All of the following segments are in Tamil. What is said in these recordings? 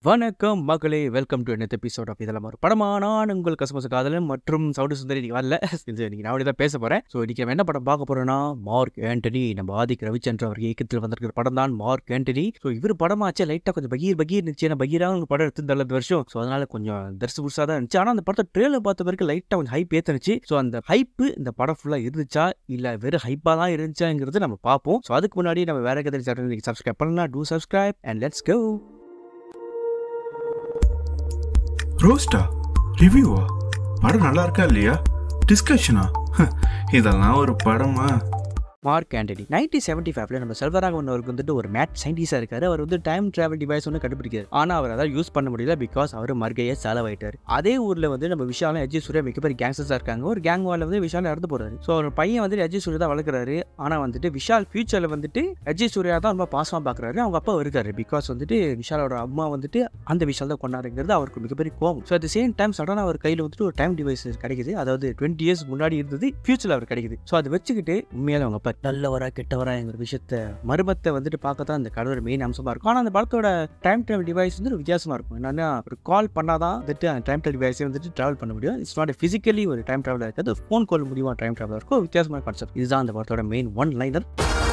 வணக்கம் மகளே welcome to nth episode of இதெல்லாம் ஒரு படமா நான் உங்கள் கசமச காதலன் மற்றும் சவுடு சுந்தரி இன்னைக்கு வரல இது இன்னைக்கு நான் தான் பேச போறேன் ஸோ இன்னைக்கு நம்ம என்ன படம் பார்க்க போறோம்னா மார்க் ஆண்டனி நம்ம ஆதிக் ரவிச்சந்திர அவர் இயக்கத்தில் வந்திருக்கிற படம் தான் மார்க் ஆண்டனி ஸோ இவர் படமாச்சே லைட்டாக கொஞ்சம் பகீர் பகீர் இருந்துச்சு ஏன்னா பகீராக ஒரு படம் எடுத்து நல்ல வருஷம் ஸோ அதனால கொஞ்சம் தரிசு புதுசாக தான் இருந்துச்சு ஆனால் அந்த படத்தை ட்ரெயிலர் பார்த்த வரைக்கும் லைட்டாக கொஞ்சம் ஹைப் ஏற்றுனுச்சு ஸோ அந்த ஹைப்பு இந்த படம் ஃபுல்லாக இருந்துச்சா இல்லை வெறும் ஹைப்பாக தான் இருந்துச்சாங்கிறது நம்ம பார்ப்போம் ஸோ அதுக்கு முன்னாடி நம்ம வேற கதை சேனல் சப்ஸ்கிரைப் பண்ணலாம் do subscribe and let's go ரோஸ்டா ரிவ்யூவா படம் நல்லா இருக்கா இல்லையா டிஸ்கஷனா இதெல்லாம் ஒரு படமா மார்க் ஆண்டனி நைன்டீன் செவன்டி ஃபைவ்ல நம்ம செல்வராகவன் அவருக்கு வந்துட்டு ஒரு மேட் சயின்டிஸ்டாக இருக்காரு அவர் வந்து டைம் டிராவல் டிவைஸ் ஒன்று கண்டுபிடிக்காரு ஆனால் அவர் அதான் யூஸ் பண்ண முடியல பிகாஸ் அவர் மர்கையை செலவாயிட்டார் அதே ஊரில் வந்து நம்ம விஷாலும் அஜய் சூர்யா மிகப்பெரிய கேங்ஸ்டர்ஸாக இருக்காங்க ஒரு கேங் வாரில் வந்து விஷால் இறந்து போறாரு ஸோ அவர் பையன் வந்து அஜய் சூர்யா தான் வளர்க்குறாரு ஆனால் வந்துட்டு விஷால் ஃபியூச்சரில் வந்துட்டு அஜய் சூர்யா தான் ரொம்ப பாசமாக பார்க்குறாரு அவங்க அப்பா இருக்காரு பிகாஸ் வந்துட்டு விஷாலோட அம்மா வந்துட்டு அந்த விஷால் தான் கொண்டாடுங்கிறது அவருக்கு மிகப்பெரிய கோவம் ஸோ அட் சேம் டைம் சடனாக அவர் கையில் வந்துட்டு ஒரு டைம் டிவைஸ் கிடைக்குது அதாவது டுவெண்ட்டி இயர்ஸ் முன்னாடி இருந்தது ஃபியூச்சரில் அவர் கிடைக்குது ஸோ அதை வச்சுக்கிட்டு உண்மையில அவங்க அப்பா நல்லவரா கெட்டவராங்கிற விஷயத்த மர்மத்தை வந்துட்டு பார்க்க தான் அந்த கடவுள் மெயின் அம்சமாக இருக்கும் ஆனால் அந்த படத்தோட டைம் ட்ராவல் டிவைஸ் வந்து ஒரு வித்தியாசமாக இருக்கும் என்னன்னா ஒரு கால் பண்ணாதான் வந்துட்டு அந்த டைம் ட்ராவல் டிவைஸே வந்துட்டு ட்ராவல் பண்ண முடியும் இட்ஸ் நாட் ஃபிசிக்கலி ஒரு டைம் ட்ராவலாக இருக்காது ஃபோன் கால் முடியுமா டைம் ட்ராவலாக இருக்கும் ஒரு வித்தியாசமான கான்செப்ட் இதுதான் அந்த படத்தோட மெயின் ஒன் லைனர்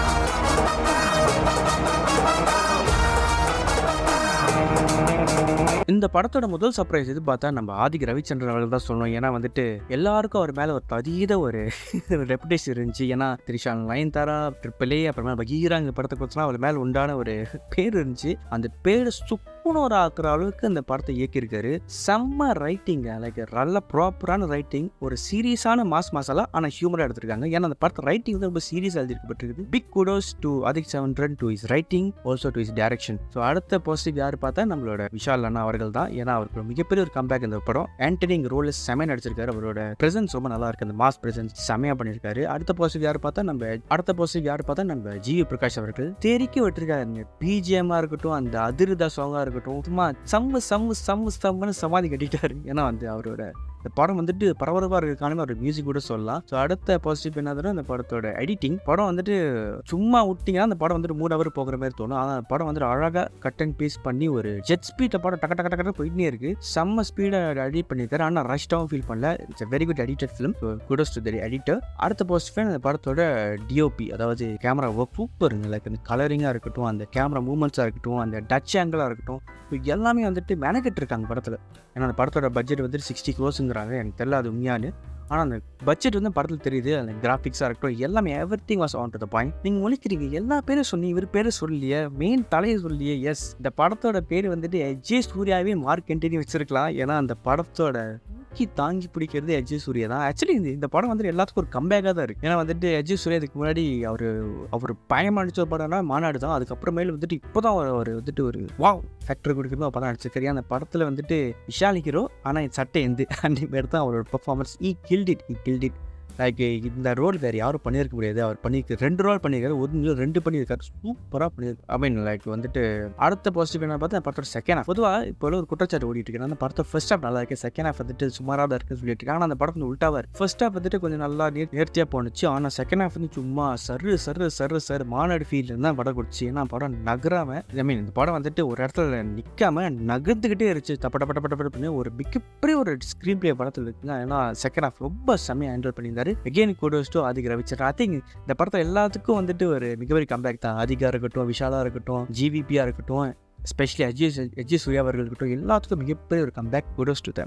இந்த படத்தோட முதல் சர்ப்ரைஸ் இது பார்த்தா நம்ம ஆதிக் ரவிச்சந்திரன் அவர்கள் தான் சொல்லணும் ஏன்னா வந்துட்டு எல்லாருக்கும் அவர் மேலே ஒரு அதீத ஒரு ரெப்புடேஷன் இருந்துச்சு ஏன்னா திரிஷா நயன்தாரா ட்ரிப்பிளே அப்புறமா பகீரா இந்த படத்தை கொடுத்தா அவர் மேலே உண்டான ஒரு பேர் இருந்துச்சு அந்த பேரை சுக்குனோர் ஆக்குற அளவுக்கு அந்த படத்தை இயக்கியிருக்காரு செம்ம ரைட்டிங்க லைக் நல்ல ப்ராப்பரான ரைட்டிங் ஒரு சீரியஸான மாஸ் மசாலா ஆனால் ஹியூமராக எடுத்திருக்காங்க ஏன்னா அந்த படத்தை ரைட்டிங் வந்து ரொம்ப சீரியஸ் எழுதிருக்கப்பட்டிருக்கு big kudos to Adhik seven to is writing also to is direction so அடுத்த பாசிட்டிவ் யார் பார்த்தா நம்மளோட விஷால் அண்ணா அவர்கள் தான் ஏன்னா அவருக்கு ஒரு மிகப்பெரிய ஒரு கம்பேக் இந்த படம் ஆண்டனி ரோல் செமையா நடிச்சிருக்காரு அவரோட பிரசன்ஸ் ரொம்ப நல்லா இருக்கு அந்த மாஸ் பிரசன்ஸ் செமையா பண்ணியிருக்காரு அடுத்த பாசிட்டிவ் யார் பார்த்தா நம்ம அடுத்த பாசிட்டிவ் யார் பார்த்தா நம்ம ஜிவி பிரகாஷ் அவர்கள் தேரிக்கி விட்டுருக்காரு பிஜிஎம்மா இருக்கட்டும் அந்த அதிர்தா சாங்கா இருக்கட்டும் சும்மா சம்மு சம்மு சம்மு சம்முன்னு சமாதி கட்டிட்டாரு ஏன்னா வந்து அவரோட இந்த படம் வந்துட்டு பரபரப்பாக இருக்கான ஒரு மியூசிக் கூட சொல்லலாம் ஸோ அடுத்த பாசிட்டிவ் என்னதுன்னா அந்த படத்தோட எடிட்டிங் படம் வந்துட்டு சும்மா விட்டிங்கன்னா அந்த படம் வந்துட்டு மூணு ஹவர் போகிற மாதிரி தோணும் ஆனால் அந்த படம் வந்துட்டு அழகாக கட் அண்ட் பீஸ் பண்ணி ஒரு ஜெட் ஸ்பீட்டை படம் டக்க டக்க டக்க போயிட்டே இருக்கு செம்ம ஸ்பீடை எடிட் பண்ணியிருக்காரு ஆனால் ரஷ்டாகவும் ஃபீல் பண்ணல it's very good edited film kudos to the editor அடுத்த பாசிட்டிவ் அந்த படத்தோட டிஓபி அதாவது கேமரா ஒர்க் சூப்பருங்க லைக் அந்த கலரிங்காக இருக்கட்டும் அந்த கேமரா மூமெண்ட்ஸாக இருக்கட்டும் அந்த டச் ஆங்கிளாக இருக்கட்டும் இது எல்லாமே வந்துட்டு மெனக்கெட்டு இருக்காங்க படத்தில் ஏன்னா அந்த படத்தோட பட்ஜெட் வந்துட்டு சிக்ஸ்டி க்ரோஸுங்கிறாங்க எனக்கு தெரியல அது உண்மையானு ஆனால் அந்த பட்ஜெட் வந்து படத்தில் தெரியுது அந்த கிராஃபிக்ஸாக இருக்கட்டும் எல்லாமே everything was on to the point நீங்கள் முழிக்கிறீங்க எல்லா பேரும் சொன்னி இவர் பேரை சொல்லியே மெயின் தலையை சொல்லியே எஸ் இந்த படத்தோட பேர் வந்துட்டு எஜே சூர்யாவே மார்க் கண்டினியூ வச்சிருக்கலாம் ஏன்னா அந்த படத்தோட தூக்கி தாங்கி பிடிக்கிறது அஜய் சூர்யா தான் ஆக்சுவலி இந்த இந்த படம் வந்துட்டு எல்லாத்துக்கும் ஒரு கம்பேக்காக தான் இருக்குது ஏன்னா வந்துட்டு அஜய் சூர்யா இதுக்கு முன்னாடி அவர் அவர் பயமாக நடிச்ச ஒரு படம்னா மாநாடு தான் அதுக்கப்புறமேல வந்துட்டு இப்போ தான் அவர் வந்துட்டு ஒரு வாவ் ஃபேக்டர் கொடுக்கணும் அப்போ தான் நடிச்சிருக்காரு அந்த படத்தில் வந்துட்டு விஷால் ஹீரோ ஆனால் சட்டை எந்து அந்த பேர் தான் அவரோட performance he killed it he killed it like இந்த ரோல் வேறு யாரும் பண்ணியிருக்க முடியாது அவர் பண்ணியிருக்க ரெண்டு ரோல் பண்ணியிருக்காரு ஒரு இல்லை ரெண்டு பண்ணியிருக்காரு சூப்பராக பண்ணியிருக்காரு ஐ மீன் லைக் வந்துட்டு அடுத்த பாசிட்டிவ் என்ன பார்த்தா படத்தோட செகண்ட் ஹாஃப் பொதுவாக இப்போ ஒரு குற்றச்சாட்டு ஓடிட்டு இருக்கு அந்த படத்தை ஃபர்ஸ்ட் ஹாஃப் நல்லா இருக்கு செகண்ட் ஹாஃப் வந்துட்டு சுமாராக தான் இருக்குன்னு சொல்லிட்டு இருக்காங்க ஆனால் அந்த படம் வந்து உல்ட்டாவாக இருக்கு ஃபர்ஸ்ட் ஹாஃப் வந்துட்டு கொஞ்சம் நல்லா நேர் நேர்த்தியாக போணுச்சு ஆனால் செகண்ட் ஹாஃப் வந்து சும்மா சரு சரு சரு சரு மாநாடு ஃபீல்டு தான் படம் கொடுச்சு ஏன்னா படம் நகராம ஐ மீன் இந்த படம் வந்துட்டு ஒரு இடத்துல நிற்காம நகர்ந்துக்கிட்டே இருந்துச்சு தப்ப டப்ப டப்ப டப்ப பண்ணி ஒரு மிகப்பெரிய ஒரு ஸ்க்ரீன் பிளே படத்தில் இருக்குங்க ஏன்னா செகண்ட் ஹாஃப் ரொம்ப செம்மையாக ஹேண்டில் பண்ணியிருந்தாரு again kudos to Adhik Ravichandran I think இந்த படத்தை எல்லாத்துக்கும் வந்துட்டு ஒரு மிகப்பெரிய கம்பேக் தான் ஆதிகா இருக்கட்டும் விஷாலா இருக்கட்டும் ஜிவிபியா இருக்கட்டும் ஸ்பெஷலி அஜய் அஜய் சூர்யா அவர்கள் இருக்கட்டும் எல்லாத்துக்கும் மிகப்பெரிய ஒரு கம்பேக் கோடோஸ் டு தேம்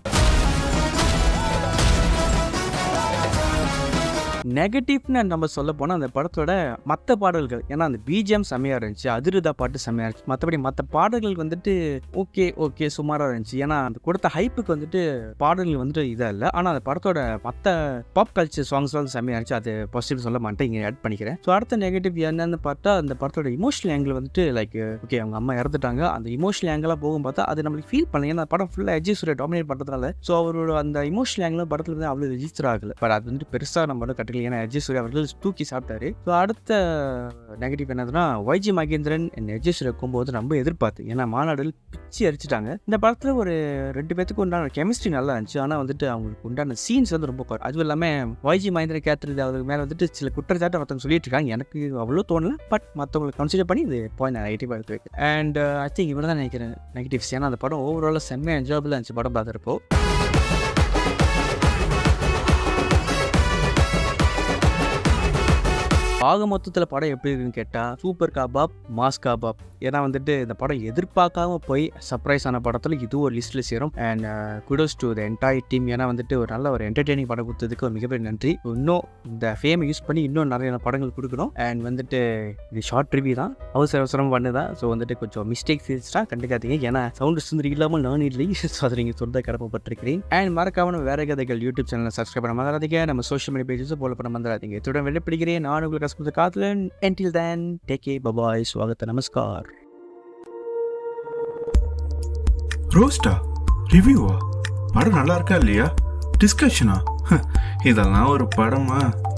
நெகட்டிவ்னு நம்ம சொல்ல போனால் அந்த படத்தோட மற்ற பாடல்கள் ஏன்னா அந்த பிஜிஎம் செம்மையாக இருந்துச்சு அதிருதா பாட்டு செம்மையாக இருந்துச்சு மற்றபடி மற்ற பாடல்கள் வந்துட்டு ஓகே ஓகே சுமாராக இருந்துச்சு ஏன்னா அந்த கொடுத்த ஹைப்புக்கு வந்துட்டு பாடல்கள் வந்துட்டு இதாக இல்லை ஆனால் அந்த படத்தோட மற்ற பாப் கல்ச்சர் சாங்ஸ் வந்து செம்மையாக இருந்துச்சு அது பாசிட்டிவ் சொல்ல மாட்டேன் இங்கே ஆட் பண்ணிக்கிறேன் ஸோ அடுத்த நெகட்டிவ் என்னன்னு பார்த்தா அந்த படத்தோட இமோஷனல் ஆங்கிள் வந்துட்டு லைக் ஓகே அவங்க அம்மா இறந்துட்டாங்க அந்த இமோஷனல் ஆங்கிளாக போகும் பார்த்தா அது நம்மளுக்கு ஃபீல் பண்ணல ஏன்னா படம் ஃபுல்லாக அஜய் சூர்யா டாமினேட் பண்ணுறதுனால ஸோ அவரோட அந்த இமோஷனல் ஆங்கிள் படத்தில் வந்து அவ்வளோ ரெஜிஸ்டர் ஆகல பட் அது வந்துட்டு பெருசாக நம்ம வந்து கட்டில பார்க்கல ஏன்னா அஜய் சூர்யா அவர்கள் தூக்கி சாப்பிட்டாரு ஸோ அடுத்த நெகட்டிவ் என்னதுன்னா வைஜி மகேந்திரன் அண்ட் அஜய் சூர்யா போகும்போது ரொம்ப எதிர்பார்த்து ஏன்னா மாநாடுகள் பிச்சு அடிச்சிட்டாங்க இந்த படத்தில் ஒரு ரெண்டு பேத்துக்கு உண்டான கெமிஸ்ட்ரி நல்லா இருந்துச்சு ஆனால் வந்துட்டு அவங்களுக்கு உண்டான சீன்ஸ் வந்து ரொம்ப குறை. அதுவும் இல்லாமல் வைஜி மகேந்திரன் கேத்துறது அவருக்கு மேலே வந்துட்டு சில குற்றச்சாட்டு ஒருத்தவங்க சொல்லிட்டு இருக்காங்க எனக்கு அவ்வளோ தோணல பட் மற்றவங்களுக்கு கன்சிடர் பண்ணி இது பாயிண்ட் நான் நெகட்டிவாக எடுத்து வைக்கிறேன் அண்ட் ஐ திங்க் இவ்வளோ தான் நினைக்கிறேன் நெகட்டிவ்ஸ் ஏன்னா அந்த படம் ஓவராலாக செம்மையாக என்ஜாயபிளாக இருந்துச்சு படம் பார்க்குறப்போ ஆக மொத்தத்தில் படம் எப்படி இருக்குன்னு கேட்டால் சூப்பர் காபாப் மாஸ் காபாப் ஏன்னா வந்துட்டு இந்த படம் எதிர்பார்க்காம போய் சர்ப்ரைஸ் ஆன படத்தில் இது ஒரு லிஸ்ட்டில் சேரும் and kudos to the entire team ஏன்னா வந்துட்டு ஒரு நல்ல ஒரு என்டர்டெய்னிங் படம் கொடுத்ததுக்கு ஒரு மிகப்பெரிய நன்றி இன்னும் இந்த ஃபேமை யூஸ் பண்ணி இன்னும் நிறைய படங்கள் கொடுக்கணும் அண்ட் வந்துட்டு இது ஷார்ட் ரிவ்யூ தான் அவசர அவசரம் பண்ணுதான் ஸோ வந்துட்டு கொஞ்சம் மிஸ்டேக்ஸ் இருந்துச்சுன்னா கண்டுக்காதீங்க ஏன்னா சவுண்ட் சுந்தரி இல்லாமல் நான் இல்லை ஸோ அதை நீங்கள் சொல்ல கடமைப்பட்டிருக்கிறேன் அண்ட் மறக்காம வேற கதைகள் யூடியூப் சேனலை சப்ஸ்கிரைப் பண்ண மறந்துடாதீங்க நம்ம சோஷியல் மீடியா பேஜஸும் போல பண்ண மறந்துடாதீங்க இத்துடன் வெளிப்படுகிறேன் நான் உங்களுக்கு கஷ்டப்பட்ட காத்துலன் until then take care bye bye ஸ்வாகத்த நமஸ்கார் ரோஸ்டா ரிவ்யூவா படம் நல்லா இருக்கா இல்லையா டிஸ்கஷனா இதெல்லாம் ஒரு படமா